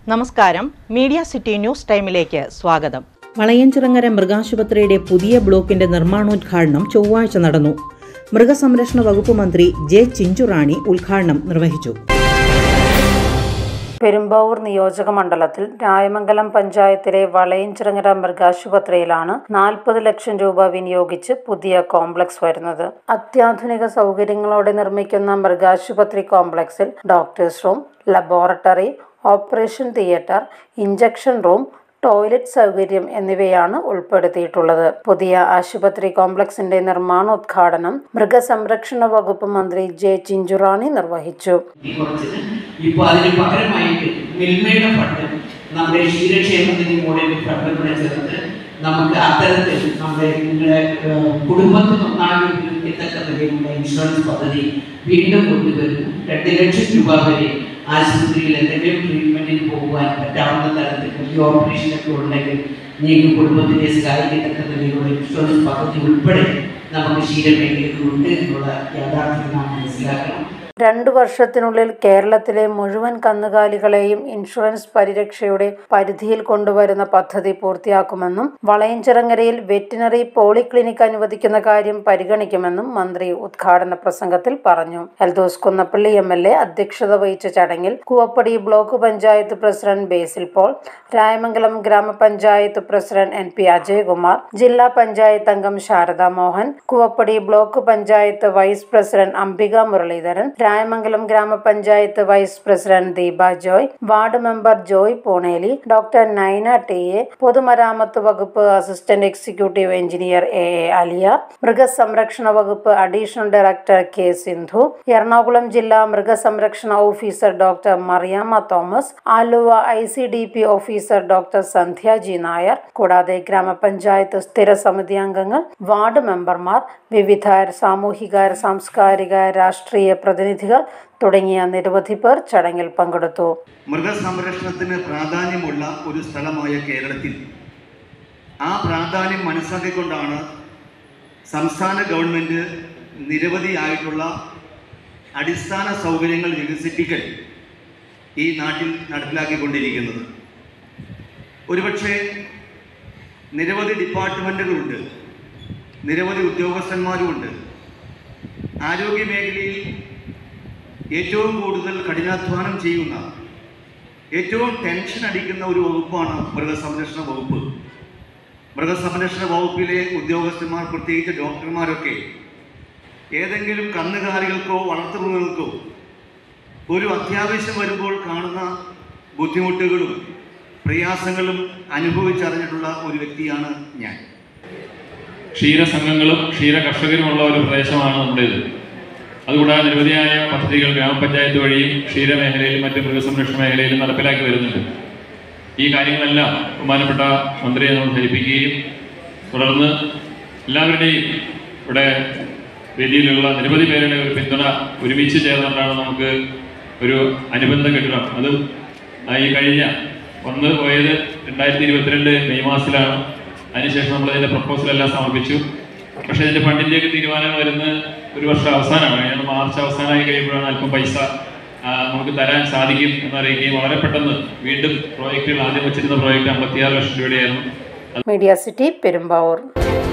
നമസ്കാരം media city news ടൈമിലേക്ക് സ്വാഗതം വളയഞ്ചിറങ്ങര മൃഗാശുപത്രിയുടെ പുതിയ ബ്ലോക്കിന്റെ നിർമ്മാണോദ്ഘാടനം ചൊവ്വാഴ്ച നടന്നു മൃഗസംരക്ഷണ വകുപ്പ് മന്ത്രി ജെ ചിഞ്ചുറാണി ഉദ്ഘാടനം നിർവഹിച്ചു പെരുമ്പാവൂർ നിയോജക മണ്ഡലത്തിൽ രായമംഗലം പഞ്ചായത്തിലെ വളയഞ്ചിറങ്ങര മൃഗാശുപത്രിയിലാണ് നാൽപ്പത് ലക്ഷം രൂപ വിനിയോഗിച്ച് പുതിയ കോംപ്ലക്സ് വരുന്നത് അത്യാധുനിക സൗകര്യങ്ങളോടെ നിർമ്മിക്കുന്ന മൃഗാശുപത്രി കോംപ്ലക്സിൽ doctors room laboratory operation theatre injection room toilet സൗകര്യം എന്നിവയാണ് ഉൾപ്പെടുത്തിയിട്ടുള്ളത് പുതിയ ആശുപത്രി കോംപ്ലക്സിന്റെ നിർമ്മാണോദ്ഘാടനം മൃഗസംരക്ഷണ വകുപ്പ് മന്ത്രി ജെ ചിഞ്ചുറാണി നിർവഹിച്ചു ഈ കുറച്ചത് ഇപ്പോൾ അതിന് പകരമായിട്ട് മിൽമയുടെ ഫണ്ട് നമ്മുടെ ക്ഷീരക്ഷേമത്തിന് കൂടെ ഫണ്ട് കൂടെ ചേർത്ത് നമുക്ക് അത്തരത്തിൽ നമ്മുടെ നിങ്ങളുടെ ഏഹ്, കുടുംബത്തിന് ഒന്നാകെ ഉപയോഗിക്കത്തക്ക നിലയിലുള്ള ഇൻഷുറൻസ് പദ്ധതി വീണ്ടും കൊണ്ടുവരുന്നു രണ്ട് ലക്ഷം രൂപ വരെ ആശുപത്രിയിൽ എന്തെങ്കിലും ട്രീറ്റ്മെന്റിന് പോകുവാൻ പറ്റാവുന്ന തരത്തിൽ വലിയ ഓപ്പറേഷനൊക്കെ ഉണ്ടെങ്കിൽ നിങ്ങൾക്ക് കുടുംബത്തിനെ സഹായിക്കത്തക്ക നിലയിലുള്ള ഇൻഷുറൻസ് പദ്ധതി ഉൾപ്പെടെ നമുക്ക് ക്ഷീരമേഖലയിലുണ്ട് എന്നുള്ള യാഥാർത്ഥ്യം നാം മനസ്സിലാക്കണം രണ്ടു വർഷത്തിനുള്ളിൽ കേരളത്തിലെ മുഴുവൻ കന്നുകാലികളെയും ഇൻഷുറൻസ് പരിരക്ഷയുടെ പരിധിയിൽ കൊണ്ടുവരുന്ന പദ്ധതി പൂർത്തിയാക്കുമെന്നും വളയഞ്ചിറങ്ങരയിൽ വെറ്റിനറി പോളിക്ലിനിക് അനുവദിക്കുന്ന കാര്യം പരിഗണിക്കുമെന്നും മന്ത്രി ഉദ്ഘാടന പ്രസംഗത്തിൽ പറഞ്ഞു Eldhose Kunnappilly M L A അധ്യക്ഷത വഹിച്ച ചടങ്ങിൽ കൂവപ്പടി ബ്ലോക്ക് പഞ്ചായത്ത് പ്രസിഡന്റ് ബേസിൽ പോൾ രായമംഗലം ഗ്രാമപഞ്ചായത്ത് പ്രസിഡന്റ് എൻ പി അജയകുമാർ ജില്ലാ പഞ്ചായത്ത് അംഗം Sharada Mohan Koovappady block panchayat vice president Ambika Muraleedharan Rayamangalam ഗ്രാമപഞ്ചായത്ത് vice president Deepa Joy ward member Joy Pooneli doctor Naina T A പൊതുമരാമത്ത് വകുപ്പ് assistant executive engineer A A Aliya മൃഗസംരക്ഷണ വകുപ്പ് additional director K Sindhu Ernakulam ജില്ലാ മൃഗസംരക്ഷണ officer doctor Mariyamma Thomas Aluva I C D P officer doctor Sandhya G Nair കൂടാതെ ഗ്രാമപഞ്ചായത്ത് സ്ഥിര സമിതി അംഗങ്ങൾ വാർഡ് മെമ്പർമാർ വിവിധ സാമൂഹിക സാംസ്കാരിക രാഷ്ട്രീയ പ്രതിനിധികൾ തുടങ്ങിയ നിരവധി പേർ ചടങ്ങിൽ പങ്കെടുത്തു മൃഗസംരക്ഷണത്തിന് പ്രാധാന്യമുള്ള ഒരു സ്ഥലമായ കേരളത്തിൽ ആ പ്രാധാന്യം മനസ്സിലാക്കിക്കൊണ്ടാണ് സംസ്ഥാന ഗവൺമെൻറ് നിരവധിയായിട്ടുള്ള അടിസ്ഥാന സൗകര്യങ്ങൾ വികസിപ്പിക്കൽ ഈ നാട്ടിൽ നടപ്പിലാക്കിക്കൊണ്ടിരിക്കുന്നത് ഒരുപക്ഷെ നിരവധി ഡിപ്പാർട്ട്മെൻറ്റുകളുണ്ട് നിരവധി ഉദ്യോഗസ്ഥന്മാരുമുണ്ട് ആരോഗ്യ മേഖലയിൽ ഏറ്റവും കൂടുതൽ കഠിനാധ്വാനം ചെയ്യുന്ന ഏറ്റവും ടെൻഷൻ അടിക്കുന്ന ഒരു വകുപ്പാണ് മൃഗസംരക്ഷണ വകുപ്പ് മൃഗസംരക്ഷണ വകുപ്പിലെ ഉദ്യോഗസ്ഥന്മാർ പ്രത്യേകിച്ച് ഡോക്ടർമാരൊക്കെ ഏതെങ്കിലും കന്നുകാലികൾക്കോ വളർത്തുമൃഗങ്ങൾക്കോ ഒരു അത്യാവശ്യം വരുമ്പോൾ കാണുന്ന ബുദ്ധിമുട്ടുകളും പ്രയാസങ്ങളും അനുഭവിച്ചറിഞ്ഞിട്ടുള്ള ഒരു വ്യക്തിയാണ് ഞാൻ ക്ഷീരസംഘങ്ങളും ക്ഷീര കർഷകരുമുള്ള ഒരു പ്രദേശമാണ് നമ്മുടേത് അതുകൂടാതെ നിരവധിയായ പദ്ധതികൾ ഗ്രാമപഞ്ചായത്ത് വഴിയും ക്ഷീരമേഖലയിലും മറ്റ് മൃഗസംരക്ഷണ മേഖലയിലും നടപ്പിലാക്കി വരുന്നുണ്ട് ഈ കാര്യങ്ങളെല്ലാം ബഹുമാനപ്പെട്ട മന്ത്രിയെ നമ്മൾ ധരിപ്പിക്കുകയും തുടർന്ന് എല്ലാവരുടെയും ഇവിടെ വേദിയിലുള്ള നിരവധി പേരുടെ ഒരു പിന്തുണ ഒരുമിച്ച് ചേർന്നുകൊണ്ടാണ് നമുക്ക് ഒരു അനുബന്ധ കെട്ടിടം അതും ആ ഈ കഴിഞ്ഞ വന്ന് പോയത് രണ്ടായിരത്തി ഇരുപത്തിരണ്ട് മെയ് മാസത്തിലാണ് അതിനുശേഷം നമ്മൾ അതിന്റെ പ്രപ്പോസൽ എല്ലാം സമർപ്പിച്ചു പക്ഷേ ഇതിന്റെ ഫണ്ടിന്റെയൊക്കെ തീരുമാനം വരുന്നത് ഒരു വർഷം അവസാനമാണ് കഴിഞ്ഞ മാർച്ച് അവസാനമായി കഴിയുമ്പോഴാണ് അല്പം പൈസ ആ, നമുക്ക് തരാൻ സാധിക്കും എന്നറിയിക്കുകയും വളരെ പെട്ടെന്ന് വീണ്ടും പ്രോജക്റ്റുകൾ ആദ്യം വെച്ചിരുന്ന പ്രോജക്റ്റ് അമ്പത്തിയാറ് ലക്ഷം രൂപയുടെയായിരുന്നു മീഡിയ സിറ്റി പെരുമ്പാവൂർ